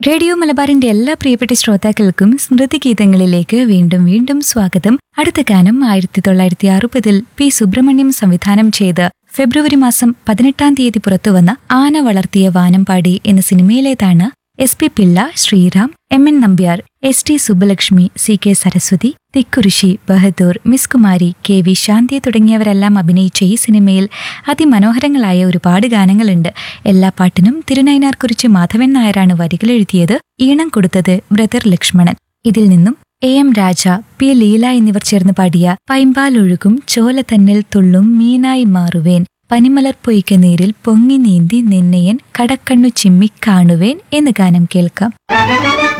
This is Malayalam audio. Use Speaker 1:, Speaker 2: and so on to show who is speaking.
Speaker 1: റേഡിയോ മലബാറിന്റെ എല്ലാ പ്രിയപ്പെട്ട ശ്രോതാക്കൾക്കും സ്മൃതി ഗീതങ്ങളിലേക്ക് വീണ്ടും വീണ്ടും സ്വാഗതം അടുത്ത ഗാനം ആയിരത്തി തൊള്ളായിരത്തി അറുപതിൽ പി സുബ്രഹ്മണ്യം സംവിധാനം ചെയ്ത് ഫെബ്രുവരി മാസം പതിനെട്ടാം തീയതി പുറത്തുവന്ന ആന വളർത്തിയ വാനമ്പാടി എന്ന സിനിമയിലേതാണ് S P Pillai Sreeram M N Nambiar S T Subbalakshmi C K Saraswathi Thikkurissy Bahadur miss Kumari K V Shanthi തുടങ്ങിയവരെല്ലാം അഭിനയിച്ച ഈ സിനിമയിൽ അതിമനോഹരങ്ങളായ ഒരുപാട് ഗാനങ്ങളുണ്ട് എല്ലാ പാട്ടിനും തിരുനൈനാർ കുറിച്ച് മാധവൻ നായരാണ് വരികൾ എഴുതിയത് ഈണം കൊടുത്തത് ബ്രദർ ലക്ഷ്മണൻ ഇതിൽ നിന്നും A M Raja P Leela എന്നിവർ ചേർന്ന് പാടിയ പൈമ്പാലൊഴുകും ചോല തന്നിൽ തുള്ളും മീനായി മാറുവേൻ പനിമലർ പൊയ്ക്ക നീരിൽ പൊങ്ങി നീന്തി നിന്നയൻ കടക്കണ്ണു ചിമ്മിക്കാണുവേൻ എന്ന ഗാനം കേൾക്കാം